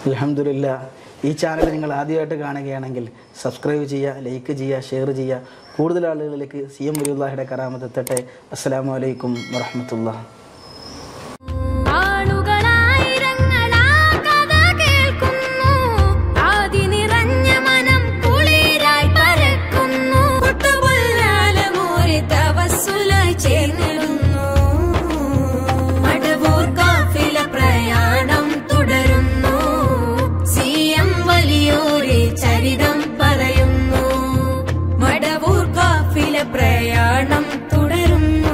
അലഹമില്ല ഈ ചാനൽ നിങ്ങൾ ആദ്യമായിട്ട് കാണുകയാണെങ്കിൽ സബ്സ്ക്രൈബ് ചെയ്യുക ലൈക്ക് ചെയ്യുക ഷെയർ ചെയ്യുക കൂടുതൽ ആളുകളിലേക്ക് സി എം വലിയുള്ളാഹിയുടെ കറാമത്ത് എത്തട്ടെ അസ്സാം വലൈക്കും വറഹമത്തുള്ള ആളുകളായിരങ്ങളാ കഥ കേൾക്കുന്നു ആദി നിറഞ്ഞ മനം കുളിരായി പരക്കുന്നു പൊട്ടുപൊല്ലാലമൂരി തവസ്സുലായി ചേർന്നിടുന്നു മടവൂർ കാഫില പ്രയാണം തുടരുന്നു സി എം വലിയോരെ ചരിതം പറയുന്നു മടവൂർ കാഫില പ്രയാണം തുടരുന്നു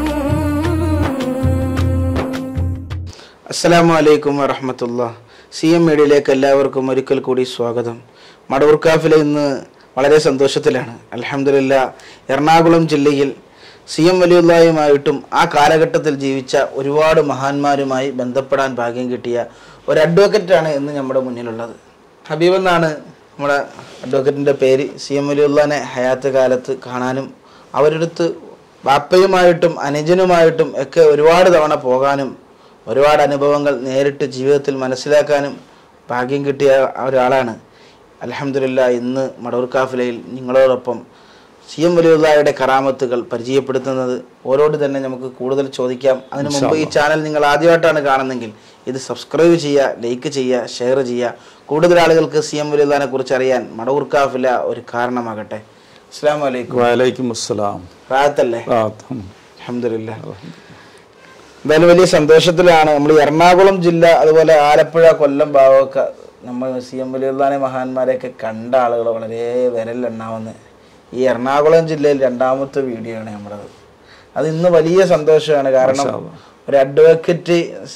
അസ്സലാമു അലൈക്കും വറഹമത്തുള്ള സി എം മീഡിയയിലേക്ക് എല്ലാവർക്കും ഒരിക്കൽ കൂടി സ്വാഗതം മടവൂർ കാഫിലെ ഇന്ന് വളരെ സന്തോഷത്തിലാണ് അലഹമില്ല എറണാകുളം ജില്ലയിൽ സി എം വലിയുള്ളായുമായിട്ടും ആ കാലഘട്ടത്തിൽ ജീവിച്ച ഒരുപാട് മഹാന്മാരുമായി ബന്ധപ്പെടാൻ ഭാഗ്യം കിട്ടിയ ഒരു അഡ്വക്കറ്റാണ് ഇന്ന് നമ്മുടെ മുന്നിലുള്ളത് ഹബീബ് എന്നാണ് നമ്മുടെ അഡ്വക്കറ്റിൻ്റെ പേര് സി എം വലിയുള്ളാനെ ഹയാത്ത് കാലത്ത് കാണാനും അവരടുത്ത് ബാപ്പയുമായിട്ടും അനുജനുമായിട്ടും ഒക്കെ ഒരുപാട് തവണ പോകാനും ഒരുപാട് അനുഭവങ്ങൾ നേരിട്ട് ജീവിതത്തിൽ മനസ്സിലാക്കാനും ഭാഗ്യം കിട്ടിയ ഒരാളാണ് അലഹമില്ല ഇന്ന് മടൂർ കാഫിലയിൽ നിങ്ങളോടൊപ്പം സി എം വലിയുള്ളായുടെ കറാമത്തുകൾ പരിചയപ്പെടുത്തുന്നത് ഓരോട് തന്നെ നമുക്ക് കൂടുതൽ ചോദിക്കാം അതിനു മുമ്പ് ഈ ചാനൽ നിങ്ങൾ ആദ്യമായിട്ടാണ് കാണുന്നതെങ്കിൽ ഇത് സബ്സ്ക്രൈബ് ചെയ്യുക ലൈക്ക് ചെയ്യുക ഷെയർ ചെയ്യുക കൂടുതൽ ആളുകൾക്ക് സി എം വലിയുള്ളാനെ കുറിച്ച് അറിയാൻ മടൂർ കാഫില ഒരു കാരണമാകട്ടെ അസ്സാം വലൈക്കും വലൈക്കും അസ്സലാം റാത്തല്ലേ ആ, അലഹമില്ല എന്തായാലും വലിയ സന്തോഷത്തിലാണ് നമ്മൾ എറണാകുളം ജില്ല അതുപോലെ ആലപ്പുഴ കൊല്ലം ഭാഗമൊക്കെ നമ്മൾ സി എം വലിയുള്ളാനെ മഹാന്മാരെയൊക്കെ കണ്ട ആളുകൾ വളരെ വിരലെണ്ണാവുന്ന ഈ എറണാകുളം ജില്ലയിൽ രണ്ടാമത്തെ വീഡിയോ ആണ് നമ്മുടേത് അത് ഇന്ന് വലിയ സന്തോഷമാണ് കാരണം ഒരു അഡ്വക്കേറ്റ്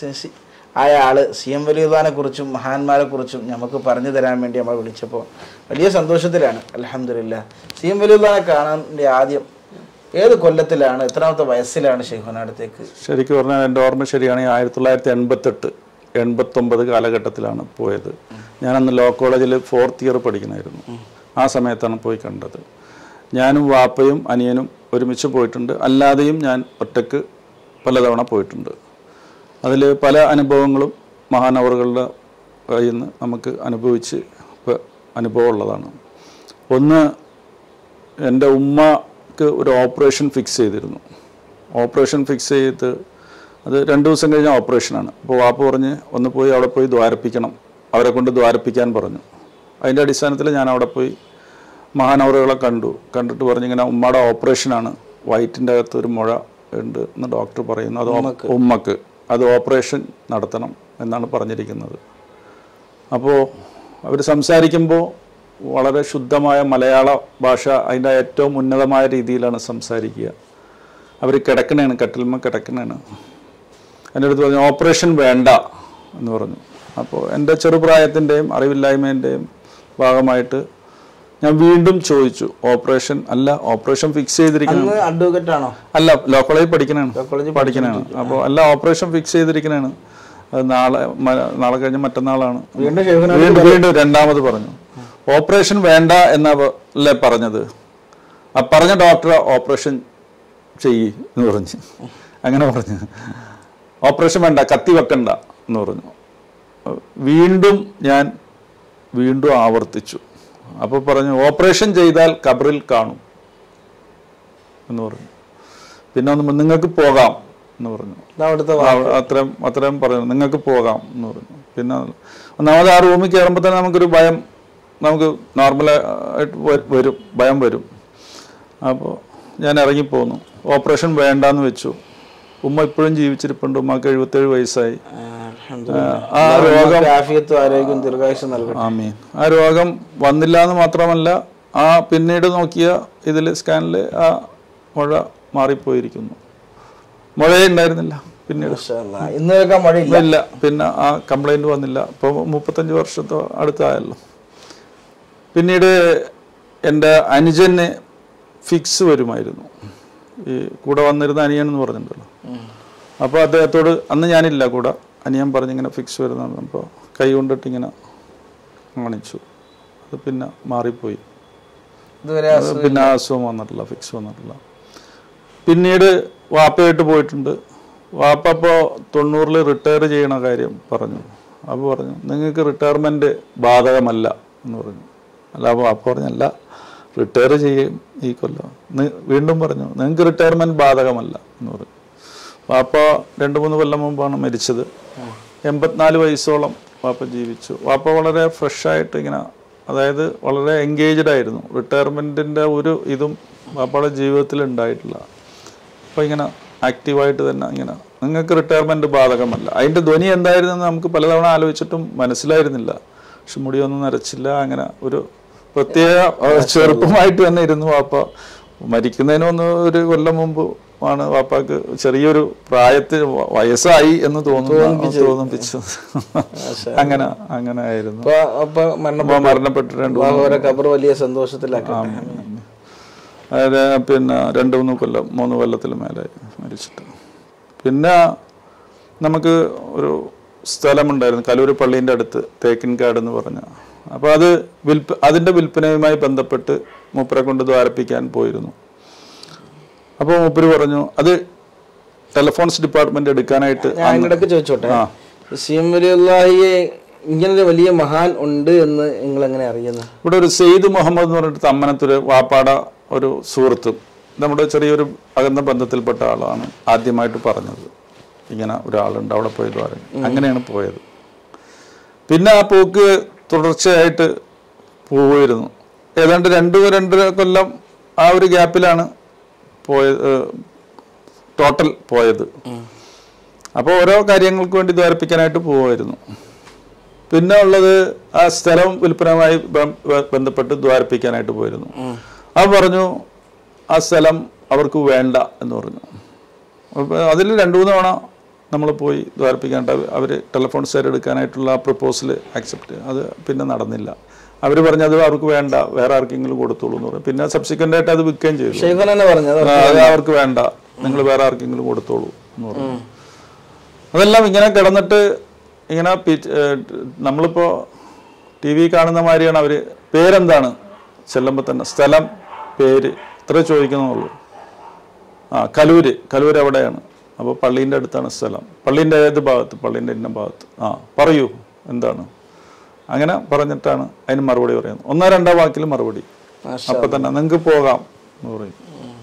ആയ ആള് സി എം വലിയുള്ളാനെ കുറിച്ചും മഹാന്മാരെ കുറിച്ചും നമുക്ക് പറഞ്ഞു തരാൻ വേണ്ടി നമ്മൾ വിളിച്ചപ്പോൾ വലിയ സന്തോഷത്തിലാണ് അലഹമില്ല സി എം വലിയുള്ളാനെ കാണാൻ വേണ്ടി ആദ്യം ഏത് കൊല്ലത്തിലാണ് എത്രാമത്തെ വയസ്സിലാണ് ഷെയ്ഖുനടുത്തേക്ക് ശരിക്കും പറഞ്ഞാൽ എൻ്റെ ഓർമ്മ ശരിയാണെങ്കിൽ ആയിരത്തി തൊള്ളായിരത്തി എൺപത്തെട്ട് എൺപത്തൊമ്പത് കാലഘട്ടത്തിലാണ് പോയത് ഞാനന്ന് ലോ കോളേജിൽ ഫോർത്ത് ഇയർ പഠിക്കണമായിരുന്നു ആ സമയത്താണ് പോയി കണ്ടത് ഞാനും വാപ്പയും അനിയനും ഒരുമിച്ച് പോയിട്ടുണ്ട് അല്ലാതെയും ഞാൻ ഒറ്റക്ക് പലതവണ പോയിട്ടുണ്ട് അതിൽ പല അനുഭവങ്ങളും മഹാനവറുകളുടെ കയ്യിൽ നിന്ന് നമുക്ക് അനുഭവിച്ച് ഇപ്പ- അനുഭവമുള്ളതാണ് ഒന്ന് എൻ്റെ ഉമ്മക്ക് ഒരു ഓപ്പറേഷൻ ഫിക്സ് ചെയ്തിരുന്നു ഓപ്പറേഷൻ ഫിക്സ് ചെയ്ത് അത് രണ്ട് ദിവസം കഴിഞ്ഞ ഓപ്പറേഷനാണ് അപ്പോൾ വാപ്പ പറഞ്ഞ് ഒന്ന് പോയി അവിടെ പോയി ദ്വാരപ്പിക്കണം അവരെ കൊണ്ട് ദ്വാരപ്പിക്കാൻ പറഞ്ഞു അതിൻ്റെ അടിസ്ഥാനത്തിൽ ഞാൻ അവിടെ പോയി മഹാനവറുകളെ കണ്ടു കണ്ടിട്ട് പറഞ്ഞു ഇങ്ങനെ ഉമ്മയുടെ ഓപ്പറേഷനാണ് വയറ്റിൻ്റെ അകത്ത് ഒരു മുഴ ഉണ്ട് എന്ന് ഡോക്ടർ പറയുന്നു അത് ഓ- ഉമ്മക്ക് അത് ഓപ്പറേഷൻ നടത്തണം എന്നാണ് പറഞ്ഞിരിക്കുന്നത് അപ്പോൾ അവർ സംസാരിക്കുമ്പോൾ വളരെ ശുദ്ധമായ മലയാള ഭാഷ അതിൻ്റെ ഏറ്റവും ഉന്നതമായ രീതിയിലാണ് സംസാരിക്കുക അവർ കിടക്കണേണ് കട്ടിൽമ കിടക്കണേണ് എൻ്റെ അടുത്ത് പറഞ്ഞു ഓപ്പറേഷൻ വേണ്ട എന്ന് പറഞ്ഞു അപ്പോൾ എൻ്റെ ചെറുപ്രായത്തിൻ്റെയും അറിവില്ലായ്മേൻ്റെയും ഭാഗമായിട്ട് ഞാൻ വീണ്ടും ചോദിച്ചു ഓപ്പറേഷൻ അല്ല ഓപ്പറേഷൻ ഫിക്സ് ചെയ്തിരിക്കണം അന്ന് അഡ്വക്കേറ്റ് ആണോ അല്ല ലോ കോളേജ് പഠിക്കണാണ് കോളേജിൽ പഠിക്കണാണ് അപ്പോൾ അല്ല ഓപ്പറേഷൻ ഫിക്സ് ചെയ്തിരിക്കണാണ് അത് നാളെ മ- നാളെ കഴിഞ്ഞ് മറ്റന്നാളാണ് വീണ്ടും ഷെയ്ഖുന വീണ്ടും വീണ്ടും രണ്ടാമത് പറഞ്ഞു ഓപ്പറേഷൻ വേണ്ട എന്നല്ലേ പറഞ്ഞത് ആ പറഞ്ഞ ഡോക്ടർ ഓപ്പറേഷൻ ചെയ്യ് എന്ന് പറഞ്ഞു അങ്ങനെ പറഞ്ഞു ഓപ്പറേഷൻ വേണ്ട കത്തി വെക്കണ്ട എന്ന് പറഞ്ഞു വീണ്ടും ഞാൻ വീണ്ടും ആവർത്തിച്ചു അപ്പോൾ പറഞ്ഞു ഓപ്പറേഷൻ ചെയ്താൽ കബറിൽ കാണും എന്ന് പറഞ്ഞു പിന്നെ ഒന്ന് നിങ്ങൾക്ക് പോകാം എന്ന് പറഞ്ഞു ഇതാ അവിടുത്തെ ആ, അത്രയും അത്രയും പറഞ്ഞു നിങ്ങൾക്ക് പോകാം എന്ന് പറഞ്ഞു പിന്നെ ഒന്നാമത് ആ റൂമിൽ കയറുമ്പോൾ തന്നെ നമുക്കൊരു ഭയം നമുക്ക് നോർമലായിട്ട് വരും ഭയം വരും അപ്പോൾ ഞാൻ ഇറങ്ങിപ്പോന്നു ഓപ്പറേഷൻ വേണ്ടാന്ന് വെച്ചു ഉമ്മ ഇപ്പോഴും ജീവിച്ചിരിപ്പുണ്ട് ഉമ്മക്ക് എഴുപത്തേഴ് വയസ്സായി ആ രോഗം ആഫിയത്തും ആരോഗ്യവും ദീർഘായുസ് നൽകട്ടെ ആമീൻ ആ രോഗം വന്നില്ല എന്ന് മാത്രമല്ല ആ പിന്നീട് നോക്കിയ ഇതിൽ സ്കാനിൽ ആ മുഴ മാറിപ്പോയിരിക്കുന്നു മുഴയേ ഉണ്ടായിരുന്നില്ല പിന്നീട് മാഷാ അല്ലാ. ഇന്ന് കേൾക്കാൻ മഴയില്ല ഇല്ല പിന്നെ ആ കംപ്ലൈന്റ് വന്നില്ല ഇപ്പോൾ മുപ്പത്തഞ്ച് വർഷത്തോ അടുത്തായല്ലോ പിന്നീട് എൻ്റെ അനുജന് ഫിക്സ് വരുമായിരുന്നു ഈ കൂടെ വന്നിരുന്ന അനിയൻ എന്ന് പറഞ്ഞിട്ടുണ്ടല്ലോ അപ്പോൾ അദ്ദേഹത്തോട് അന്ന് ഞാനില്ല കൂടെ അനിയൻ പറഞ്ഞിങ്ങനെ ഫിക്സ് വരുന്നതാണ് അപ്പോൾ കൈ കൊണ്ടിട്ട് ഇങ്ങനെ കാണിച്ചു അത് പിന്നെ മാറിപ്പോയി ഇതുവരെ അത് പിന്നെ ആ അസുഖം വന്നിട്ടില്ല ഫിക്സ് വന്നിട്ടില്ല പിന്നീട് വാപ്പയായിട്ട് പോയിട്ടുണ്ട് വാപ്പ ഇപ്പോൾ തൊണ്ണൂറിൽ റിട്ടയർ ചെയ്യണ കാര്യം പറഞ്ഞു അപ്പോൾ പറഞ്ഞു നിങ്ങൾക്ക് റിട്ടയർമെൻറ്റ് ബാധകമല്ല എന്ന് പറഞ്ഞു അല്ല അപ്പോൾ അപ്പോൾ പറഞ്ഞല്ല റിട്ടയർ ചെയ്യും ഈ കൊല്ലം നി- വീണ്ടും പറഞ്ഞു നിങ്ങൾക്ക് റിട്ടയർമെൻറ്റ് ബാധകമല്ല എന്ന് പറഞ്ഞു വാപ്പ രണ്ട് മൂന്ന് കൊല്ലം മുമ്പാണ് മരിച്ചത് എൺപത്തിനാല് വയസ്സോളം വാപ്പ ജീവിച്ചു വാപ്പ വളരെ ഫ്രഷായിട്ട് ഇങ്ങനെ അതായത് വളരെ എൻഗേജ്ഡ് ആയിരുന്നു റിട്ടയർമെൻറ്റിൻ്റെ ഒരു ഇതും വാപ്പയുടെ ജീവിതത്തിൽ ഉണ്ടായിട്ടില്ല അപ്പോൾ ഇങ്ങനെ ആക്റ്റീവായിട്ട് തന്നെ ഇങ്ങനെ നിങ്ങൾക്ക് റിട്ടയർമെൻറ്റ് ബാധകമല്ല അതിൻ്റെ ധ്വനി എന്തായിരുന്നു എന്ന് നമുക്ക് പലതവണ ആലോചിച്ചിട്ടും മനസ്സിലായിരുന്നില്ല പക്ഷെ മുടിയൊന്നും നരച്ചില്ല അങ്ങനെ ഒരു പ്രത്യേക ഏഹ്, ചെറുപ്പമായിട്ട് തന്നെ ഇരുന്നു വാപ്പ മരിക്കുന്നതിന് ഒന്ന് ഒരു കൊല്ലം മുമ്പ് ആണ് വാപ്പാക്ക് ചെറിയൊരു പ്രായത്തിൽ വ- വയസ്സായി എന്ന് തോന്നുന്നു തോന്നിപ്പിച്ചത് അങ്ങനെ അങ്ങനെ ആയിരുന്നു അപ്പൊ അപ്പൊ മരണം അപ്പൊ മരണപ്പെട്ട് രണ്ട് മൂന്ന് അവരെ കബർ വലിയ സന്തോഷത്തിലാക്കട്ടെ അതായത് പിന്നെ രണ്ട് മൂന്ന് കൊല്ലം മൂന്ന് കൊല്ലത്തിൽ മേലെ മരിച്ചിട്ട് പിന്നെ നമുക്ക് ഒരു സ്ഥലമുണ്ടായിരുന്നു കലൂർ പള്ളീൻ്റെ അടുത്ത് തേക്കിൻകാട് എന്ന് പറഞ്ഞ അപ്പോൾ അത് വിൽപ്പ അതിൻ്റെ വിൽപ്പനയുമായി ബന്ധപ്പെട്ട് മൂപ്പരെ കൊണ്ട് ദ്വാരപ്പിക്കാൻ പോയിരുന്നു അപ്പോൾ മൂപ്പര് പറഞ്ഞു അത് ടെലിഫോൺസ് ഡിപ്പാർട്ട്മെന്റ് എടുക്കാനായിട്ട് ഞാൻ ഇതിനിടയ്ക്ക് ചോദിച്ചോട്ടെ സി എം വലിയുള്ളാഹിയെ ഇങ്ങനൊരു വലിയ മഹാൻ ഉണ്ട് എന്ന് നിങ്ങൾ എങ്ങനെ അറിയുന്നത് ഇവിടെ ഒരു സെയ്ദ് മുഹമ്മദ് എന്ന് പറഞ്ഞിട്ട് തമ്മനത്തൊരു വാപ്പാട ഒരു സുഹൃത്തും നമ്മുടെ ചെറിയൊരു അകന്ന ബന്ധത്തിൽപ്പെട്ട ആളാണ് ആദ്യമായിട്ട് പറഞ്ഞത് ഇങ്ങനെ ഒരാളുണ്ട് അവിടെ പോയി ദ്വാരം അങ്ങനെയാണ് പോയത് പിന്നെ ആ പോക്ക് തുടർച്ചയായിട്ട് പോയിരുന്നു ഏതാണ്ട് രണ്ട് രണ്ടര കൊല്ലം ആ ഒരു ഗ്യാപ്പിലാണ് പോയത് ടോട്ടൽ പോയത് അപ്പോൾ ഓരോ കാര്യങ്ങൾക്ക് വേണ്ടി ദ്വാരപ്പിക്കാനായിട്ട് പോവുമായിരുന്നു പിന്നെ ഉള്ളത് ആ സ്ഥലം വിൽപ്പനയുമായി ബ- ബ- ബന്ധപ്പെട്ട് ദ്വാരപ്പിക്കാനായിട്ട് പോയിരുന്നു അവൻ പറഞ്ഞു ആ സ്ഥലം അവർക്ക് വേണ്ട എന്ന് പറഞ്ഞു അപ്പോൾ അതിൽ രണ്ടു മൂന്ന് തവണ നമ്മൾ പോയി ദ്വാരപ്പിക്കാനായിട്ട് അവർ ടെലിഫോൺ സെയർ എടുക്കാനായിട്ടുള്ള ആ പ്രപ്പോസൽ അക്സെപ്റ്റ് അത് പിന്നെ നടന്നില്ല അവർ പറഞ്ഞു അത് അവർക്ക് വേണ്ട വേറെ ആർക്കെങ്കിലും കൊടുത്തോളൂ എന്ന് പറഞ്ഞു പിന്നെ സബ്സിക്വൻ്റ് ആയിട്ട് അത് വിൽക്കുകയും ചെയ്തു ഷെയ്ഖൻ തന്നെ പറഞ്ഞത് ആ, അത് അവർക്ക് വേണ്ട നിങ്ങൾ വേറെ ആർക്കെങ്കിലും കൊടുത്തോളൂ എന്ന് പറഞ്ഞു അതെല്ലാം ഇങ്ങനെ കിടന്നിട്ട് ഇങ്ങനെ പി- ഏഹ് നമ്മളിപ്പോ ടി വി കാണുന്ന മാതിരിയാണ് അവര് പേരെന്താണ് ചെല്ലുമ്പോൾ തന്നെ സ്ഥലം പേര് ഇത്ര ചോദിക്കുന്നുള്ളൂ ആ കലൂര് കലൂര് എവിടെയാണ് അപ്പോൾ പള്ളീൻ്റെ അടുത്താണ് സ്ഥലം പള്ളീൻ്റെ ഏത് ഭാഗത്ത് പള്ളീൻ്റെ ഇന്ന ഭാഗത്ത് ആ പറയൂ എന്താണ് അങ്ങനെ പറഞ്ഞിട്ടാണ് അതിന് മറുപടി പറയുന്നത് ഒന്നോ രണ്ടോ വാക്കിൽ മറുപടി അപ്പൊ തന്നെ നിങ്ങൾക്ക് പോകാം എന്ന് പറയും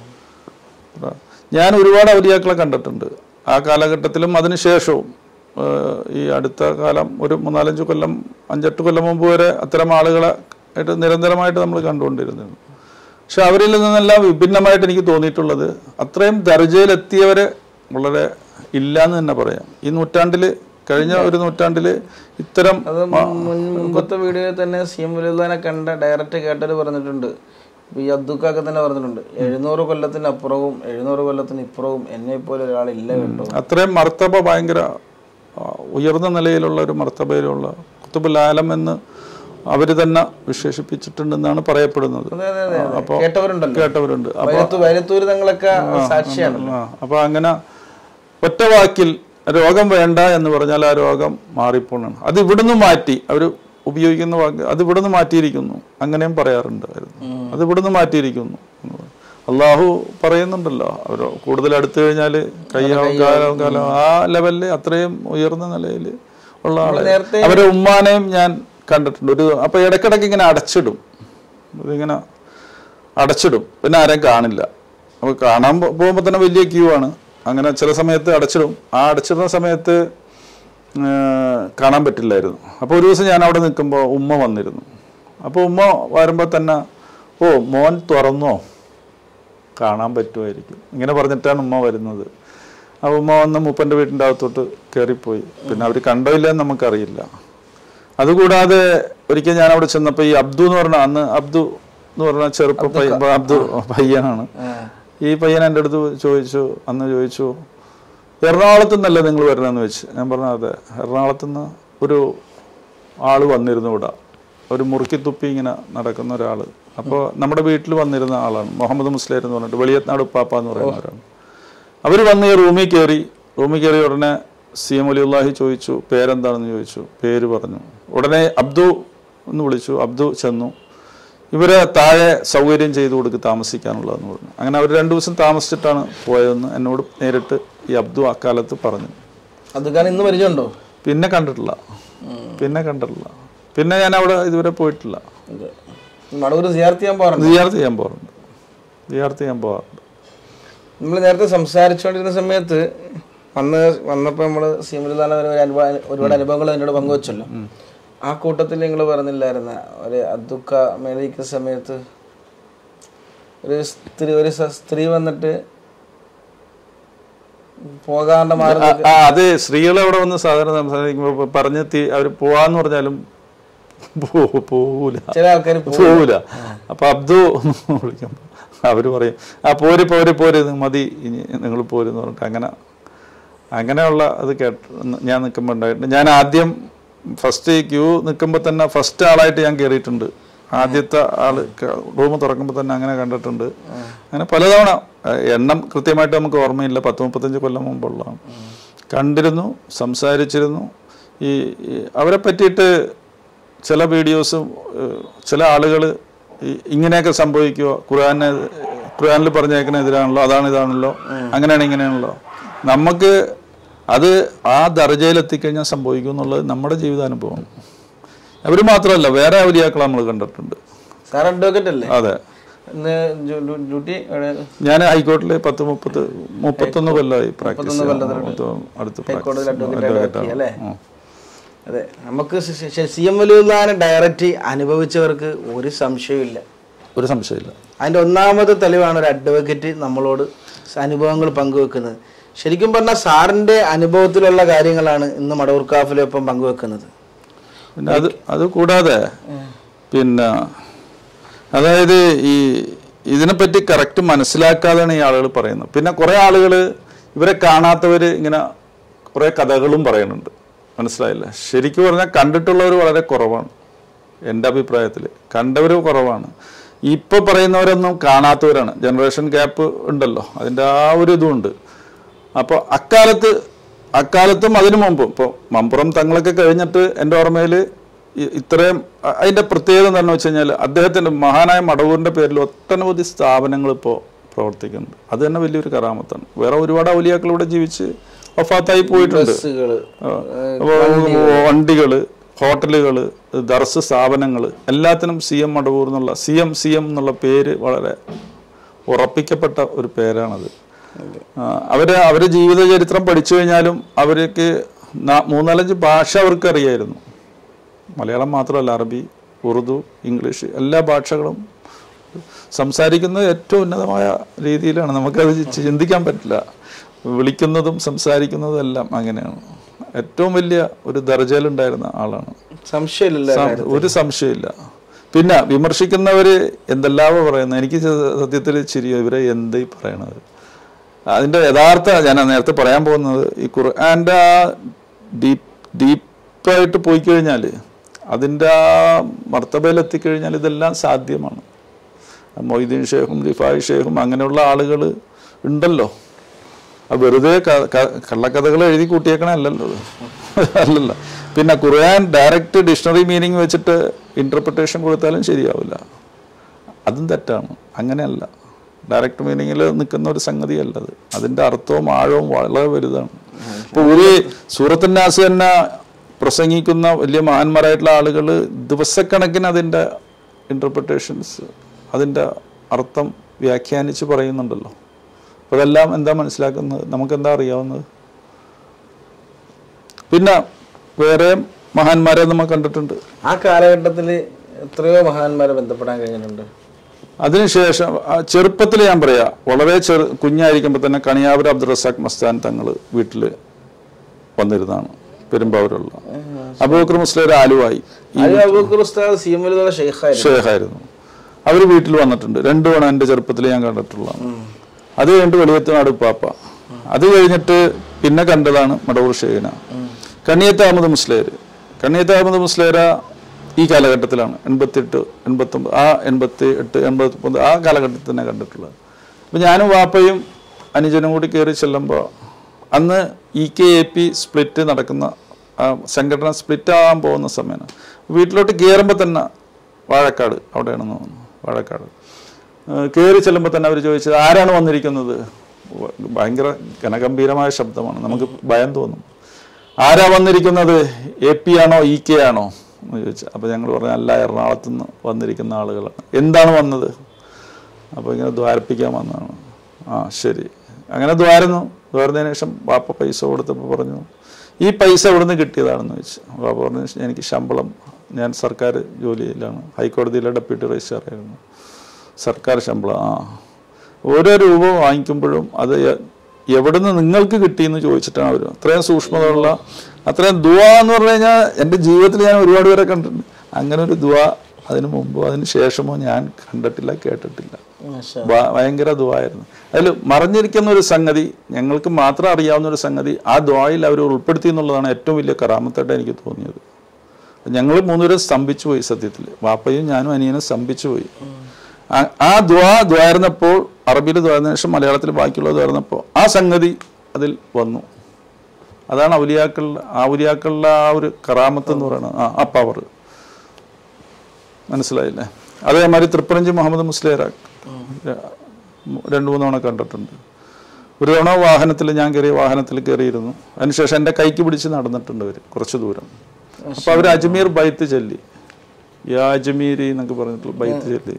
ഞാൻ ഒരുപാട് ഔലിയാക്കളെ കണ്ടിട്ടുണ്ട് ആ കാലഘട്ടത്തിലും അതിനുശേഷവും ഏഹ്, ഈ അടുത്ത കാലം ഒരു മൂന്നാലഞ്ച് കൊല്ലം അഞ്ചെട്ട് കൊല്ലം മുമ്പ് വരെ അത്തരം ആളുകളെ ആയിട്ട് നിരന്തരമായിട്ട് നമ്മൾ കണ്ടുകൊണ്ടിരുന്നു പക്ഷെ അവരിൽ നിന്നെല്ലാം വിഭിന്നമായിട്ട് എനിക്ക് തോന്നിയിട്ടുള്ളത് അത്രയും ദർജയിലെത്തിയവരെ വളരെ ഇല്ല എന്ന് തന്നെ പറയാം ഈ നൂറ്റാണ്ടിൽ കഴിഞ്ഞ ഒരു നൂറ്റാണ്ടിൽ ഇത്തരം അത് മുൻ- മുമ്പത്തെ വീഡിയോയിൽ തന്നെ സി എം വലിയുള്ളതിനെ കണ്ട ഡയറക്റ്റ് കേട്ടത് പറഞ്ഞിട്ടുണ്ട് ഇപ്പൊ ഈ അബ്ദുക്കൊക്കെ തന്നെ പറഞ്ഞിട്ടുണ്ട് എഴുന്നൂറ് കൊല്ലത്തിന് അപ്പുറവും എഴുന്നൂറ് കൊല്ലത്തിന് ഇപ്പുറവും എന്നെ പോലെ ഒരാളില്ല കേട്ടോ അത്രയും മർത്തബ ഭയങ്കര ആ, ഉയർന്ന നിലയിലുള്ള ഒരു മർത്തബയിലുള്ള കുത്തുബുൽ ആലം എന്ന് അവർ തന്നെ വിശേഷിപ്പിച്ചിട്ടുണ്ടെന്നാണ് പറയപ്പെടുന്നത് അതെ അതെ അതെ അതെ. അപ്പൊ കേട്ടവരുണ്ടല്ലോ കേട്ടവരുണ്ട് അപ്പൊ വയലത്തൂർ വയലത്തൂർ തങ്ങളൊക്കെ സാക്ഷിയാണ് ആ, അപ്പൊ അങ്ങനെ ഒറ്റ വാക്കിൽ രോഗം വേണ്ട എന്ന് പറഞ്ഞാൽ ആ രോഗം മാറിപ്പോണാണ് അത് ഇവിടുന്ന് മാറ്റി അവർ ഉപയോഗിക്കുന്ന വാക്ക് അത് ഇവിടുന്ന് മാറ്റിയിരിക്കുന്നു അങ്ങനെയും പറയാറുണ്ടായിരുന്നു അത് ഇവിടുന്ന് മാറ്റിയിരിക്കുന്നു എന്ന് പറയും. അള്ളാഹു പറയുന്നുണ്ടല്ലോ അവർ കൂടുതൽ അടുത്തു കഴിഞ്ഞാൽ കയ്യാവും കാലാവും കാലം ആ ലെവലിൽ അത്രയും ഉയർന്ന നിലയിൽ ഉള്ള ആളെ നേരത്തെ- അവരെ ഉമ്മാനെയും ഞാൻ കണ്ടിട്ടുണ്ട് ഒരു അപ്പൊ ഇടയ്ക്കിടയ്ക്ക് ഇങ്ങനെ അടച്ചിടും ഇതിങ്ങനെ അടച്ചിടും പിന്നെ ആരെയും കാണില്ല അപ്പോൾ കാണാൻ പോ- പോകുമ്പോൾ തന്നെ വലിയ ക്യൂ ആണ് അങ്ങനെ ചില സമയത്ത് അടച്ചിടും ആ അടച്ചിടുന്ന സമയത്ത് ആ, കാണാൻ പറ്റില്ലായിരുന്നു അപ്പോൾ ഒരു ദിവസം ഞാൻ അവിടെ നിൽക്കുമ്പോൾ ഉമ്മ വന്നിരുന്നു അപ്പോൾ ഉമ്മ വരുമ്പോൾ തന്നെ ഓ മോൻ തുറന്നോ കാണാൻ പറ്റുമായിരിക്കും ഇങ്ങനെ പറഞ്ഞിട്ടാണ് ഉമ്മ വരുന്നത് അപ്പോൾ ഉമ്മ വന്ന് മൂപ്പൻ്റെ വീട്ടിൻ്റെ അകത്തോട്ട് കയറിപ്പോയി പിന്നെ അവർ കണ്ടോ ഇല്ലെന്ന് നമുക്കറിയില്ല അതുകൂടാതെ ഒരിക്കൽ ഞാൻ അവിടെ ചെന്നപ്പോൾ ഈ അബ്ദു എന്ന് പറഞ്ഞ അന്ന് അബ്ദു എന്ന് പറഞ്ഞ ചെറുപ്പ പയ്യൻ അബ്ദു പയ്യനാണ് ഈ പയ്യൻ എൻ്റെ അടുത്ത് ചോദിച്ചു അന്ന് ചോദിച്ചു എറണാകുളത്തു നിന്നല്ലേ നിങ്ങൾ വരണമെന്ന് വെച്ച് ഞാൻ പറഞ്ഞു അതെ എറണാകുളത്തു നിന്ന് ഒരു ആള് വന്നിരുന്നു ഇവിടെ ഒരു മുറുക്കി തുപ്പി ഇങ്ങനെ നടക്കുന്ന ഒരാൾ അപ്പോൾ നമ്മുടെ വീട്ടിൽ വന്നിരുന്ന ആളാണ് മുഹമ്മദ് മുസ്ലിം എന്ന് പറഞ്ഞിട്ട് വെളിയത്നാട് ഉപ്പാപ്പ എന്ന് പറയുന്നവരാണ് അവർ വന്ന് ഈ റൂമിൽ കയറി റൂമിൽ കയറി ഉടനെ സി എം അലിയുല്ലാഹി ചോദിച്ചു പേരെന്താണെന്ന് ചോദിച്ചു പേര് പറഞ്ഞു ഉടനെ അബ്ദു എന്ന് വിളിച്ചു അബ്ദു ചെന്നു ഇവരെ താഴെ സൗകര്യം ചെയ്തു കൊടുക്ക് താമസിക്കാനുള്ളതെന്ന് പറഞ്ഞു അങ്ങനെ അവർ രണ്ടു ദിവസം താമസിച്ചിട്ടാണ് പോയതെന്ന് എന്നോട് നേരിട്ട് ഈ അബ്ദു അക്കാലത്ത് പറഞ്ഞു അതുകാരൻ ഇന്ന് പരിചയമുണ്ടോ പിന്നെ കണ്ടിട്ടില്ല പിന്നെ കണ്ടിട്ടില്ല പിന്നെ ഞാൻ അവിടെ ഇതുവരെ പോയിട്ടില്ല അതെ. മടവൂർ സിയാർത്ത് ചെയ്യാൻ പോകാറുണ്ട് സിയാർത്ത് ചെയ്യാൻ പോകാറുണ്ട് സിയാർത്ത് ചെയ്യാൻ പോകാറുണ്ട് നമ്മൾ നേരത്തെ സംസാരിച്ചുകൊണ്ടിരുന്ന സമയത്ത് വന്ന് വന്നപ്പോൾ നമ്മൾ സീമിലാന ഒരു അനുഭവം ഒരുപാട് അനുഭവങ്ങൾ എന്നോട് പങ്കുവച്ചല്ലോ ആ കൂട്ടത്തിൽ നിങ്ങൾ പറഞ്ഞില്ലായിരുന്ന ഒരു അദുഃഖ മേടിക്കുന്ന സമയത്ത് ഒരു സ്ത്രീ ഒരു സ- സ്ത്രീ വന്നിട്ട് പോകാണ്ട് മാറി ആ, ആ അത് സ്ത്രീകൾ അവിടെ വന്ന് സാധാരണ സംസാരിക്കുമ്പോൾ പറഞ്ഞ് തി- അവര് പോവാന്ന് പറഞ്ഞാലും പോ- പോവൂല ചില ആൾക്കാർ പോവൂല അപ്പൊ അബ്ദു എന്ന് വിളിക്കും അവര് പറയും ആ പോര് പോര് പോര് ഇത് മതി ഇനി നിങ്ങൾ പോരെന്ന് പറഞ്ഞിട്ട് അങ്ങനെ അങ്ങനെയുള്ള അത് കേട്ട് ഞാൻ നിൽക്കുമ്പോൾ ഉണ്ടായിട്ടുണ്ട് ഞാൻ ആദ്യം ഫസ്റ്റ് ക്യൂ നിൽക്കുമ്പോൾ തന്നെ ഫസ്റ്റ് ആളായിട്ട് ഞാൻ കയറിയിട്ടുണ്ട് ആദ്യത്തെ ആള് റൂം തുറക്കുമ്പോൾ തന്നെ അങ്ങനെ കണ്ടിട്ടുണ്ട് അങ്ങനെ പലതവണ ഏഹ്, എണ്ണം കൃത്യമായിട്ട് നമുക്ക് ഓർമ്മയില്ല പത്ത് മുപ്പത്തഞ്ച് കൊല്ലം മുമ്പുള്ളതാണ് കണ്ടിരുന്നു സംസാരിച്ചിരുന്നു ഈ ഈ അവരെ പറ്റിയിട്ട് ചില വീഡിയോസും ഏഹ്, ചില ആളുകൾ ഇങ്ങനെയൊക്കെ സംഭവിക്കുമോ ഖുർആനെ ഖുർആനിൽ പറഞ്ഞേക്കുന്ന എതിരാണല്ലോ അതാണ് ഇതാണല്ലോ അങ്ങനെയാണ് ഇങ്ങനെയാണല്ലോ നമുക്ക് അത് ആ ദർജയിൽ എത്തിക്കഴിഞ്ഞാൽ സംഭവിക്കും എന്നുള്ളത് നമ്മുടെ ജീവിതാനുഭവമാണ് അവർ മാത്രമല്ല വേറെ ഔലിയാക്കളെ നമ്മൾ കണ്ടിട്ടുണ്ട് സാർ അഡ്വക്കേറ്റ് അല്ലേ അതെ ഇന്ന് ഡ്യൂ- ഡ്യൂട്ടി എവിടെ? ഞാൻ ഹൈക്കോർട്ടിൽ പത്ത് മുപ്പത്ത് മുപ്പത്തൊന്ന് കൊല്ലമായി പ്രാക്ടീസ് അടുത്ത് ഹൈക്കോടതിയിൽ പ്രാക്ടീസ് അഡ്വക്കേറ്റ് ആയിട്ട് വർക്ക് ചെയ്യാം അല്ലേ ഉം. അതെ നമുക്ക് സി എം വലുതാനെ ഡയറക്റ്റ് അനുഭവിച്ചവർക്ക് ഒരു സംശയമില്ല ഒരു സംശയമില്ല അതിന്റെ ഒന്നാമത്തെ തെളിവാണ് ഒരു അഡ്വക്കേറ്റ് നമ്മളോട് അനുഭവങ്ങൾ പങ്കുവെക്കുന്നത് ശരിക്കും പറഞ്ഞാൽ സാറിന്റെ അനുഭവത്തിലുള്ള കാര്യങ്ങളാണ് ഇന്ന് മടവൂർ കാഫിലൊപ്പം പങ്കുവെക്കുന്നത് പിന്നെ അത് അത് കൂടാതെ പിന്നെ അതായത് ഈ ഇതിനെപ്പറ്റി കറക്റ്റ് മനസ്സിലാക്കാതെയാണ് ഈ ആളുകൾ പറയുന്നത് പിന്നെ കുറേ ആളുകൾ ഇവരെ കാണാത്തവർ ഇങ്ങനെ കുറേ കഥകളും പറയുന്നുണ്ട് മനസ്സിലായില്ല ശരിക്കും പറഞ്ഞാൽ കണ്ടിട്ടുള്ളവർ വളരെ കുറവാണ് എൻ്റെ അഭിപ്രായത്തിൽ കണ്ടവർ കുറവാണ് ഇപ്പോൾ പറയുന്നവരൊന്നും കാണാത്തവരാണ് ജനറേഷൻ ഗ്യാപ്പ് ഉണ്ടല്ലോ അതിൻ്റെ ആ ഒരു ഇതുമുണ്ട് അപ്പോൾ അക്കാലത്ത് അക്കാലത്തും അതിനു മുമ്പും ഇപ്പോൾ മമ്പുറം തങ്ങളൊക്കെ കഴിഞ്ഞിട്ട് എൻ്റെ ഓർമ്മയിൽ ഇത്രയും അ- അതിൻ്റെ പ്രത്യേകത എന്താണെന്ന് വെച്ച് കഴിഞ്ഞാൽ അദ്ദേഹത്തിൻ്റെ മഹാനായ മടവൂരിൻ്റെ പേരിൽ ഒട്ടനവധി സ്ഥാപനങ്ങൾ ഇപ്പോൾ പ്രവർത്തിക്കുന്നുണ്ട് അത് തന്നെ വലിയൊരു കറാമത്താണ് വേറെ ഒരുപാട് ഔലിയാക്കൾ ഇവിടെ ജീവിച്ച് വഫാത്തായി പോയിട്ടുണ്ട് ബസ്സുകള് വണ്ടികൾ ഹോട്ടലുകൾ ദർസ് സ്ഥാപനങ്ങൾ എല്ലാത്തിനും സി എം മടവൂർ എന്നുള്ള സി എം സി എം എന്നുള്ള പേര് വളരെ ഉറപ്പിക്കപ്പെട്ട ഒരു പേരാണത് ആ, അവര് അവരെ ജീവിത ചരിത്രം പഠിച്ചു കഴിഞ്ഞാലും അവർക്ക് നാ- മൂന്നാലഞ്ച് ഭാഷ അവർക്ക് അറിയായിരുന്നു മലയാളം മാത്രമല്ല അറബി ഉറുദു ഇംഗ്ലീഷ് എല്ലാ ഭാഷകളും സംസാരിക്കുന്നത് ഏറ്റവും ഉന്നതമായ രീതിയിലാണ് നമുക്കത് ചി- ചിന്തിക്കാൻ പറ്റില്ല വിളിക്കുന്നതും സംസാരിക്കുന്നതും എല്ലാം അങ്ങനെയാണ് ഏറ്റവും വലിയ ഒരു ദർജയിലുണ്ടായിരുന്ന ആളാണ് സംശയമില്ലല്ലോ സം- ഒരു സംശയമില്ല പിന്നെ വിമർശിക്കുന്നവര് എന്തെല്ലാമോ പറയുന്നത് എനിക്ക് സ- സത്യത്തിൽ ചിരി ഇവരെ എന്തായി പറയണത് അതിന്റെ യഥാർത്ഥ ഞാൻ നേരത്തെ പറയാൻ പോകുന്നത് ഈ ഖുർആന്റെ ആ ഡീപ് ഡീപ്പായിട്ട് പോയി കഴിഞ്ഞാൽ അതിൻ്റെ ആ മർത്തബയിൽ എത്തിക്കഴിഞ്ഞാൽ ഇതെല്ലാം സാധ്യമാണ് മൊയ്തീൻ ഷേഖും റിഫായ് ഷേഖും അങ്ങനെയുള്ള ആളുകൾ ഉണ്ടല്ലോ അത് വെറുതെ ക- ക- കള്ളക്കഥകൾ എഴുതി കൂട്ടിയേക്കണല്ലോ അല്ലല്ലോ പിന്നെ ഖുർആൻ ഡയറക്റ്റ് ഡിക്ഷണറി മീനിങ് വെച്ചിട്ട് ഇന്റർപ്രിട്ടേഷൻ കൊടുത്താലും ശരിയാവില്ല അതും തെറ്റാണ് അങ്ങനെയല്ല ഡയറക്റ്റ് മീനിങ്ങിൽ നിൽക്കുന്ന ഒരു സംഗതിയല്ല അത് അതിന്റെ അർത്ഥവും ആഴവും വളരെ വലുതാണ് ഇപ്പൊ ഒരു സൂറത്തുന്നാസ് തന്നെ പ്രസംഗിക്കുന്ന വലിയ മഹാന്മാരായിട്ടുള്ള ആളുകൾ ദിവസക്കണക്കിന് അതിന്റെ ഇന്റർപ്രിട്ടേഷൻസ് അതിന്റെ അർത്ഥം വ്യാഖ്യാനിച്ച് പറയുന്നുണ്ടല്ലോ അപ്പൊ അതെല്ലാം എന്താ മനസ്സിലാക്കുന്നത് നമുക്ക് എന്താ അറിയാവുന്നത് പിന്നെ വേറെ മഹാന്മാരെ നമ്മൾ കണ്ടിട്ടുണ്ട് ആ കാലഘട്ടത്തിൽ എത്രയോ മഹാന്മാരെ ബന്ധപ്പെടാൻ കഴിഞ്ഞിട്ടുണ്ട് അതിനുശേഷം ആ ചെറുപ്പത്തിൽ ഞാൻ പറയാ വളരെ ചെറു കുഞ്ഞായിരിക്കുമ്പോൾ തന്നെ കണിയാവൂർ അബ്ദുൾ റസാഖ് മസ്താൻ തങ്ങൾ വീട്ടിൽ വന്നിരുന്നതാണ് പെരുമ്പാവൂരുള്ള അബൂബക്കർ മുസ്ലിം ആലുവായി അത് അബൂബക്കർ ഉസ്താദ് സി എം വലുതുള്ള ഷെയ്ഖായിരുന്നു ഷേഖായിരുന്നു അവർ വീട്ടിൽ വന്നിട്ടുണ്ട് രണ്ടു തവണ എൻ്റെ ചെറുപ്പത്തിൽ ഞാൻ കണ്ടിട്ടുള്ളതാണ് അത് കഴിഞ്ഞിട്ട് വെളിയത്തനാട് ഉപ്പാപ്പ അത് കഴിഞ്ഞിട്ട് പിന്നെ കണ്ടതാണ് മടവൂർ ഷെയ്ഖിന കണ്ണിയത്ത് അഹമ്മദ് മുസ്ലേർ കണ്ണിയത്ത് അഹമ്മദ് മുസ്ലേര ഈ കാലഘട്ടത്തിലാണ് എൺപത്തിയെട്ട് എൺപത്തൊമ്പത് ആ എൺപത്തി എട്ട് എൺപത്തൊമ്പത് ആ കാലഘട്ടത്തിൽ തന്നെ കണ്ടിട്ടുള്ളത് അപ്പം ഞാനും വാപ്പയും അനുജനും കൂടി കയറി ചെല്ലുമ്പോൾ അന്ന് E K A P split നടക്കുന്ന ആ സംഘടന സ്പ്ലിറ്റ് ആകാൻ പോകുന്ന സമയമാണ് വീട്ടിലോട്ട് കയറുമ്പോൾ തന്നെ വാഴക്കാട് അവിടെയാണെന്ന് തോന്നുന്നു വാഴക്കാട് കയറി ചെല്ലുമ്പോൾ തന്നെ അവർ ചോദിച്ചത് ആരാണ് വന്നിരിക്കുന്നത് വ- ഭയങ്കര ഘനഗംഭീരമായ ശബ്ദമാണ് നമുക്ക് ഭയം തോന്നും ആരാ വന്നിരിക്കുന്നത് എ പി ആണോ ഇ കെ ആണോ എന്ന് ചോദിച്ചു അപ്പോൾ ഞങ്ങൾ പറഞ്ഞു അല്ല എറണാകുളത്ത് നിന്ന് വന്നിരിക്കുന്ന ആളുകളാണ് എന്താണ് വന്നത് അപ്പോൾ ഇങ്ങനെ ദ്വാരപ്പിക്കാൻ വന്നതാണ് ആ ശരി അങ്ങനെ ദ്വാരുന്നു ദ്വാരുന്നതിന് ശേഷം വാപ്പ പൈസ കൊടുത്തപ്പോൾ പറഞ്ഞു ഈ പൈസ എവിടെ നിന്ന് കിട്ടിയതാണെന്ന് ചോദിച്ചു വാപ്പ പറഞ്ഞു എനിക്ക് ശമ്പളം ഞാൻ സർക്കാർ ജോലിയിലാണ് ഹൈക്കോടതിയിലെ ഡെപ്യൂട്ടി രജിസ്ട്രാറായിരുന്നു സർക്കാർ ശമ്പളം ആ ഓരോ രൂപ വാങ്ങിക്കുമ്പോഴും അത് എ- എവിടുന്ന് നിങ്ങൾക്ക് കിട്ടിയെന്ന് ചോദിച്ചിട്ടാണ് അവർ അത്രയും സൂക്ഷ്മതയുള്ള അത്രയും ദുവ എന്ന് പറഞ്ഞു കഴിഞ്ഞാൽ എൻ്റെ ജീവിതത്തിൽ ഞാൻ ഒരുപാട് പേരെ കണ്ടിട്ടുണ്ട് അങ്ങനെ ഒരു ദുവ അതിന് മുമ്പോ അതിന് ശേഷമോ ഞാൻ കണ്ടിട്ടില്ല കേട്ടിട്ടില്ല ഭ- ഭയങ്കര ദുവായിരുന്നു അതിൽ മറിഞ്ഞിരിക്കുന്ന ഒരു സംഗതി ഞങ്ങൾക്ക് മാത്രം അറിയാവുന്ന ഒരു സംഗതി ആ ദ്വായിൽ അവർ ഉൾപ്പെടുത്തി എന്നുള്ളതാണ് ഏറ്റവും വലിയ കറാമത്തായിട്ട് എനിക്ക് തോന്നിയത് ഞങ്ങൾ മൂന്നുപേരും സ്തംഭിച്ചു പോയി സത്യത്തിൽ വാപ്പയും ഞാനും അനിയനും സ്തംഭിച്ചു പോയി ആ- ആ ദ്വാ ദ്വാരുന്നപ്പോൾ അറബിയിൽ ദ്വാരുന്ന ശേഷം മലയാളത്തിൽ ബാക്കിയുള്ള ദ്വാരുന്നപ്പോൾ ആ സംഗതി അതിൽ വന്നു അതാണ് ഔലിയാക്കളുടെ ഔലിയാക്കളുടെ ആ ഒരു കറാമത്ത് എന്ന് പറയുന്നത് ആ ആ പവർ മനസ്സിലായില്ലേ അതേമാതിരി തൃപ്പറഞ്ചി മുഹമ്മദ് മുസ്ലിയാർ രണ്ട് മൂന്ന് തവണ കണ്ടിട്ടുണ്ട് ഒരു തവണ വാഹനത്തിൽ ഞാൻ കയറിയ വാഹനത്തിൽ കയറിയിരുന്നു അതിനുശേഷം എൻ്റെ കൈക്ക് പിടിച്ച് നടന്നിട്ടുണ്ട് അവർ കുറച്ച് ദൂരം അപ്പോൾ അവർ അജ്മീർ ബൈത്ത് ചൊല്ലി യാ അജ്മീരി എന്നൊക്കെ പറഞ്ഞിട്ടുള്ള ബൈത്ത് ചൊല്ലി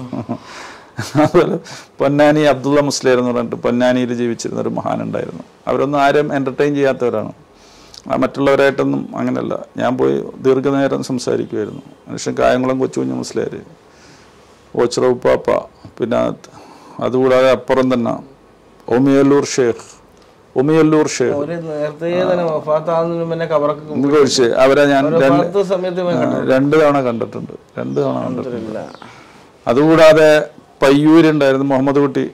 അതുപോലെ പൊന്നാനി അബ്ദുള്ള മുസ്ലിയർ എന്ന് പറഞ്ഞിട്ട് പൊന്നാനിയിൽ ജീവിച്ചിരുന്ന ഒരു മഹാനുണ്ടായിരുന്നു അവരൊന്നും ആരും എൻ്റർടൈൻ ചെയ്യാത്തവരാണ് ആ മറ്റുള്ളവരായിട്ടൊന്നും അങ്ങനെയല്ല ഞാൻ പോയി ദീർഘനേരം സംസാരിക്കുമായിരുന്നു മനുഷ്യൻ കായംകുളം കൊച്ചുകുഞ്ഞു മുസ്ലിയാർ ഓച്ചിറവുപ്പാപ്പ പിന്നെ അത് അതുകൂടാതെ അപ്പുറം തന്നെ ഒമിയല്ലൂർ ഷേഖ് ഒമിയല്ലൂർ ഷേഖ് ഒരു നേരത്തെ തന്നെ വഫാത്താകുന്നതിന് മുന്നേ കബറൊക്കെ എന്ന് ചോദിച്ച് അവരെ ഞാൻ രണ്ട് വഫാത്ത് സമയത്ത് ഞാൻ ആ, രണ്ട് തവണ കണ്ടിട്ടുണ്ട് രണ്ട് തവണ കണ്ടിട്ടുണ്ട് കണ്ടിട്ടില്ല അതുകൂടാതെ പയ്യൂരുണ്ടായിരുന്നു മുഹമ്മദ് കുട്ടി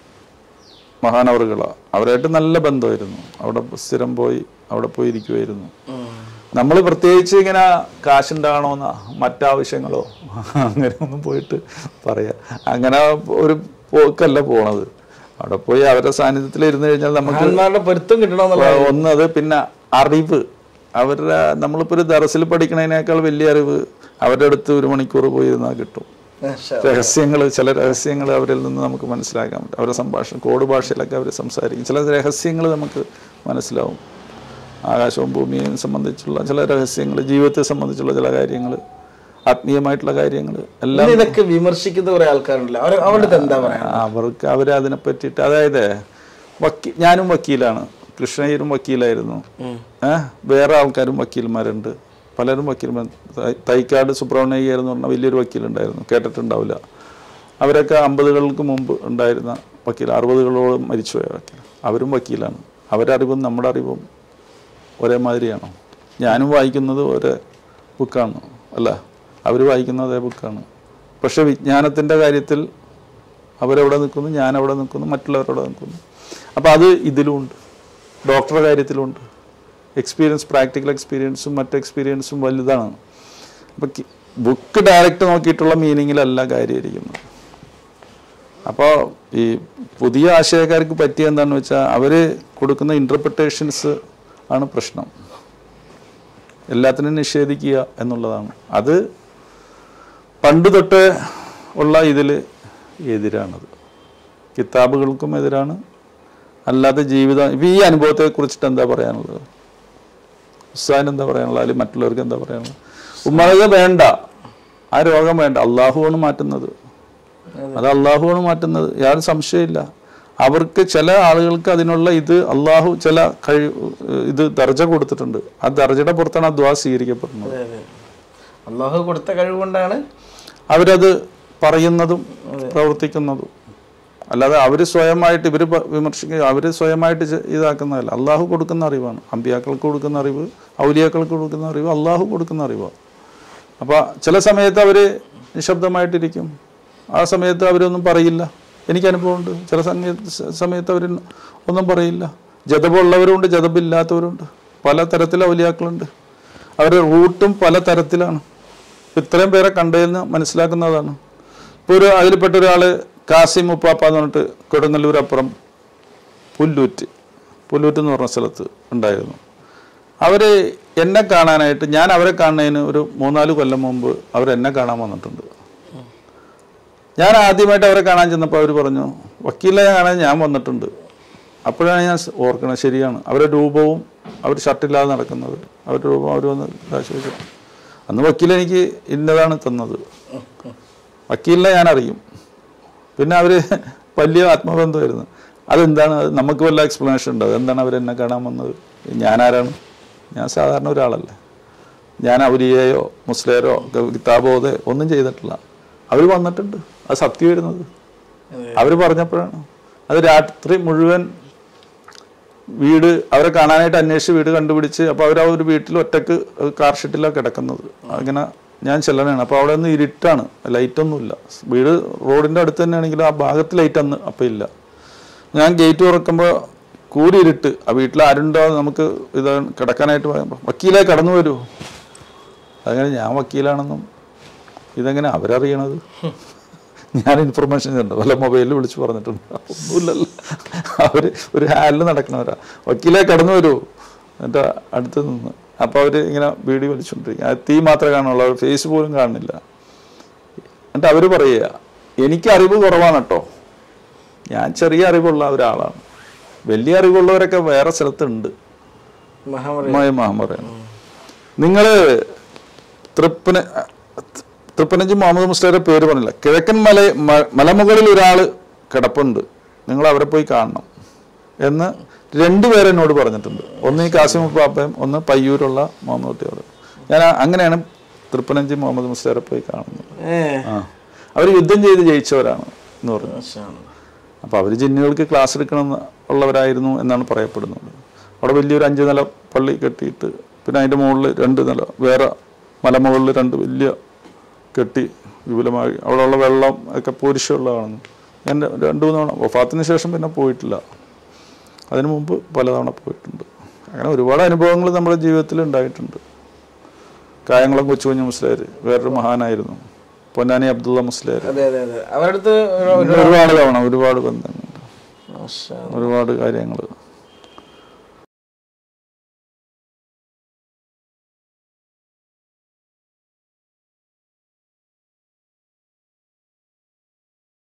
മഹാനവറുകള അവരായിട്ട് നല്ല ബന്ധമായിരുന്നു അവിടെ സ്ഥിരം പോയി അവിടെ പോയി ഇരിക്കുമായിരുന്നു നമ്മൾ പ്രത്യേകിച്ച് ഇങ്ങനെ കാശുണ്ടാകണമെന്ന മറ്റാവശ്യങ്ങളോ അങ്ങനെ ഒന്നും പോയിട്ട് പറയാ അങ്ങനെ ഒരു പോക്കല്ല പോണത് അവിടെ പോയി അവരുടെ സാന്നിധ്യത്തിൽ ഇരുന്ന് കഴിഞ്ഞാൽ നമുക്ക് മഹാന്മാരുടെ പൊരുത്തം കിട്ടണമെന്നുള്ള ഒന്നത് പിന്നെ അറിവ് അവരുടെ നമ്മളിപ്പോൾ ഒരു ദറസിൽ പഠിക്കണതിനേക്കാൾ വലിയ അറിവ് അവരുടെ അടുത്ത് ഒരു മണിക്കൂർ പോയി ഇരുന്നാൽ കിട്ടും രഹസ്യങ്ങൾ ചില രഹസ്യങ്ങൾ അവരിൽ നിന്ന് നമുക്ക് മനസ്സിലാക്കാൻ പറ്റും അവരുടെ സംഭാഷണം കോഡ് ഭാഷയിലൊക്കെ അവർ സംസാരിക്കും ചില രഹസ്യങ്ങൾ നമുക്ക് മനസ്സിലാവും ആകാശവും ഭൂമിയെയും സംബന്ധിച്ചുള്ള ചില രഹസ്യങ്ങൾ ജീവിതത്തെ സംബന്ധിച്ചുള്ള ചില കാര്യങ്ങൾ ആത്മീയമായിട്ടുള്ള കാര്യങ്ങൾ എല്ലാം ഇന്ന് ഇതൊക്കെ വിമർശിക്കുന്ന കുറെ ആൾക്കാരുണ്ടല്ലോ അവർ അവരുടെ അടുത്ത് എന്താ പറയാ അവർക്ക് അവർ അതിനെ പറ്റിയിട്ട് അതായത് വക്കീ ഞാനും വക്കീലാണ് കൃഷ്ണയ്യരും വക്കീലായിരുന്നു ഏഹ് വേറെ ആൾക്കാരും വക്കീൽമാരുണ്ട് പലരും വക്കീൽമാർ തൈ- തൈക്കാട് സുബ്രഹ്മണ്യയ്യർ എന്ന് പറഞ്ഞ വലിയൊരു വക്കീലുണ്ടായിരുന്നു കേട്ടിട്ടുണ്ടാവില്ല അവരൊക്കെ അമ്പതുകൾക്ക് മുമ്പ് ഉണ്ടായിരുന്ന വക്കീൽ അറുപതുകളോളം മരിച്ചുപോയ വക്കീൽ അവരും വക്കീലാണ് അവരുടെ അറിവും നമ്മുടെ അറിവും ഒരേ മാതിരിയാണോ ഞാനും വായിക്കുന്നത് ഒരേ ബുക്കാണ് അല്ല അവർ വായിക്കുന്ന അതേ ബുക്കാണ് പക്ഷെ വിജ്ഞാനത്തിൻ്റെ കാര്യത്തിൽ അവരെവിടെ നിൽക്കുന്നു ഞാൻ അവിടെ നിൽക്കുന്നു മറ്റുള്ളവരവിടെ നിൽക്കുന്നു അപ്പോൾ അത് ഇതിലുമുണ്ട് ഡോക്ടറുടെ കാര്യത്തിലുണ്ട് എക്സ്പീരിയൻസ് പ്രാക്ടിക്കൽ എക്സ്പീരിയൻസും മറ്റ് എക്സ്പീരിയൻസും വലുതാണ് അപ്പോൾ ബുക്ക് ഡയറക്റ്റ് നോക്കിയിട്ടുള്ള മീനിങ്ങിലല്ല കാര്യമായിരിക്കുന്നത് അപ്പോൾ ഈ പുതിയ ആശയക്കാർക്ക് പറ്റിയ എന്താണെന്ന് വെച്ചാൽ അവർ കൊടുക്കുന്ന ഇൻ്റർപ്രിട്ടേഷൻസ് ആണ് പ്രശ്നം എല്ലാത്തിനും നിഷേധിക്കുക എന്നുള്ളതാണ് അത് പണ്ട് തൊട്ട് ഉള്ള ഇതിൽ എതിരാണത് കിതാബുകൾക്കും എതിരാണ് അല്ലാതെ ജീവിതം ഇപ്പം ഈ അനുഭവത്തെ കുറിച്ചിട്ട് എന്താ പറയാനുള്ളത് ഉസ്താൻ എന്താ പറയാനുള്ളത് അല്ലെങ്കിൽ മറ്റുള്ളവർക്ക് എന്താ പറയാനുള്ളത് ഉമ്മറത് വേണ്ട ആ രോഗം വേണ്ട അള്ളാഹുവാണ് മാറ്റുന്നത് അത് അള്ളാഹുവാണ് മാറ്റുന്നത് യാതൊരു സംശയമില്ല അവർക്ക് ചില ആളുകൾക്ക് അതിനുള്ള ഇത് അള്ളാഹു ചില കഴിവ് ഇത് ദർജ കൊടുത്തിട്ടുണ്ട് ആ ദർജയുടെ പുറത്താണ് ആ ദ്വാ സ്വീകരിക്കപ്പെടുന്നത് അതെ അതെ അള്ളാഹു കൊടുത്ത കഴിവ് കൊണ്ടാണ് അവരത് പറയുന്നതും പ്രവർത്തിക്കുന്നതും അല്ലാതെ അവർ സ്വയമായിട്ട് ഇവർ വിമർശിക്കുക അവർ സ്വയമായിട്ട് ചെ- ഇതാക്കുന്നതല്ല അള്ളാഹു കൊടുക്കുന്ന അറിവാണ് അമ്പിയാക്കൾക്ക് കൊടുക്കുന്ന അറിവ് ഔലിയാക്കൾക്ക് കൊടുക്കുന്ന അറിവ് അള്ളാഹു കൊടുക്കുന്ന അറിവാണ് അപ്പോൾ ചില സമയത്ത് അവർ നിശബ്ദമായിട്ടിരിക്കും ആ സമയത്ത് അവരൊന്നും പറയില്ല എനിക്ക് അനുഭവമുണ്ട് ചില സമയത്ത് സമയത്ത് അവർ ഒന്നും പറയില്ല ജതബുള്ളവരുണ്ട് ജതബില്ലാത്തവരുണ്ട് പല തരത്തിലെ ഔലിയാക്കളുണ്ട് അവരുടെ റൂട്ടും പല തരത്തിലാണ് ഇത്രയും പേരെ കണ്ടതിൽ നിന്ന് മനസ്സിലാക്കുന്നതാണ് ഇപ്പോൾ ഒരു അതിൽപ്പെട്ട ഒരാൾ കാസിം ഉപ്പാപ്പ എന്ന് പറഞ്ഞിട്ട് കൊടുങ്ങല്ലൂർ അപ്പുറം പുല്ലൂറ്റ് പുല്ലൂറ്റ് എന്ന് പറഞ്ഞ സ്ഥലത്ത് ഉണ്ടായിരുന്നു അവർ എന്നെ കാണാനായിട്ട് ഞാൻ അവരെ കാണുന്നതിന് ഒരു മൂന്നാല് കൊല്ലം മുമ്പ് അവർ എന്നെ കാണാൻ വന്നിട്ടുണ്ട് ഞാൻ ആദ്യമായിട്ട് അവരെ കാണാൻ ചെന്നപ്പോൾ അവർ പറഞ്ഞു വക്കീലിനെ കാണാൻ ഞാൻ വന്നിട്ടുണ്ട് അപ്പോഴാണ് ഞാൻ ഓർക്കണത് ശരിയാണ് അവരുടെ രൂപവും അവർ ഷർട്ടില്ലാതെ നടക്കുന്നത് അവർ രൂപം അവർ വന്ന് കാശ് വെച്ചു അന്ന് വക്കീൽ എനിക്ക് ഇന്നതാണ് തന്നത് വക്കീലിനെ ഞാൻ അറിയും പിന്നെ അവർ വലിയ ആത്മബന്ധമായിരുന്നു അതെന്താണ് അത് നമുക്ക് വല്ല എക്സ്പ്ലനേഷൻ ഉണ്ടോ എന്താണ് അവരെന്നെ കാണാൻ വന്നത് ഞാനാരാണ് ഞാൻ സാധാരണ ഒരാളല്ലേ ഞാൻ ഔലിയയോ മുസ്ലിയരോ കിതാബോധോ ഒന്നും ചെയ്തിട്ടില്ല അവർ വന്നിട്ടുണ്ട് അത് സത്യം വരുന്നത് അവർ പറഞ്ഞപ്പോഴാണ് അത് രാത്രി മുഴുവൻ വീട് അവരെ കാണാനായിട്ട് അന്വേഷിച്ച് വീട് കണ്ടുപിടിച്ച് അപ്പോൾ അവർ ആ ഒരു വീട്ടിൽ ഒറ്റക്ക് കാർ ഷെഡിലാണ് കിടക്കുന്നത് അങ്ങനെ ഞാൻ ചെല്ലണതാണ് അപ്പോൾ അവിടെ നിന്ന് ഇരുട്ടാണ് ലൈറ്റൊന്നുമില്ല വീട് റോഡിൻ്റെ അടുത്ത് തന്നെയാണെങ്കിലും ആ ഭാഗത്ത് ലൈറ്റ് അന്ന് അപ്പം ഇല്ല ഞാൻ ഗേറ്റ് തുറക്കുമ്പോൾ കൂടി ഇരുട്ട് ആ വീട്ടിൽ ആരുണ്ടോ നമുക്ക് ഇത് കിടക്കാനായിട്ട് പറയുമ്പോൾ വക്കീലെ കടന്നു വരൂ അങ്ങനെ ഞാൻ വക്കീലാണെന്നും ഇതെങ്ങനെ അവരറിയണത് ഞാൻ ഇൻഫർമേഷൻ ഉണ്ട് വല്ല മൊബൈലിൽ വിളിച്ച് പറഞ്ഞിട്ടുണ്ട് ഒന്നുമില്ലല്ലോ അവർ ഒരു ഹാലിൽ നടക്കണവരാ വക്കീലെ കടന്നു വരൂ എന്നിട്ട് അടുത്ത് നിന്ന് അപ്പോൾ അവർ ഇങ്ങനെ വീഡിയോ വലിച്ചുകൊണ്ടിരിക്കും ആ തീ മാത്രമേ കാണുള്ളൂ അവർ ഫേസ് പോലും കാണുന്നില്ല എന്നിട്ട് അവർ പറയുക എനിക്ക് അറിവ് കുറവാണ് കേട്ടോ ഞാൻ ചെറിയ അറിവുള്ള ഒരാളാണ് വലിയ അറിവുള്ളവരൊക്കെ വേറെ സ്ഥലത്തുണ്ട് മഹാമറി മഹമ്മറയാണ് നിങ്ങൾ തൃപ്പന തൃപ്പനഞ്ചി മുഹമ്മദ് മുസ്ലിയുടെ പേര് പറഞ്ഞില്ല കിഴക്കൻ മല മ- മലമുകളിൽ ഒരാൾ കിടപ്പുണ്ട് നിങ്ങൾ അവരെ പോയി കാണണം എന്ന് രണ്ടുപേരെ എന്നോട് പറഞ്ഞിട്ടുണ്ട് ഒന്ന് ഈ കാസിം പാപ്പയും ഒന്ന് പയ്യൂരുള്ള മുഹമ്മദ് കുട്ടിയോട് ഞാൻ ആ- അങ്ങനെയാണ് തൃപ്പനഞ്ചി മുഹമ്മദ് മുസ്ലിയാരെ പോയി കാണുന്നത് ഏ ആ അവർ യുദ്ധം ചെയ്ത് ജയിച്ചവരാണ് എന്ന് പറഞ്ഞു അപ്പോൾ അവർ ജിന്നുകൾക്ക് ക്ലാസ് എടുക്കണം എന്ന് ഉള്ളവരായിരുന്നു എന്നാണ് പറയപ്പെടുന്നത് അവിടെ വലിയൊരു അഞ്ച് നില പള്ളി കെട്ടിയിട്ട് പിന്നെ അതിൻ്റെ മുകളിൽ രണ്ട് നില വേറെ മലമുകളിൽ രണ്ട് വലിയ കെട്ടി വിപുലമായി അവിടെയുള്ള വെള്ളം ഒക്കെ പൂരിശുള്ളതാണ് ഞാൻ ര- രണ്ട് മൂന്ന് തവണ വഫാത്തിന് ശേഷം പിന്നെ പോയിട്ടില്ല അതിനു മുമ്പ് പലതവണ പോയിട്ടുണ്ട് അങ്ങനെ ഒരുപാട് അനുഭവങ്ങൾ നമ്മുടെ ജീവിതത്തിൽ ഉണ്ടായിട്ടുണ്ട് കായംകുളം കൊച്ചു കുഞ്ഞു മുസ്ലിയാർ വേറൊരു മഹാനായിരുന്നു പൊന്നാനി അബ്ദുള്ള മുസ്ലിയാർ അതെ അതെ അതെ അവരുടെ അടുത്ത് ഒരു- ഒരു- ഒരുപാട് തവണ ഒരുപാട് ബന്ധങ്ങളുണ്ട് മാഷാ. ഒരുപാട് കാര്യങ്ങൾ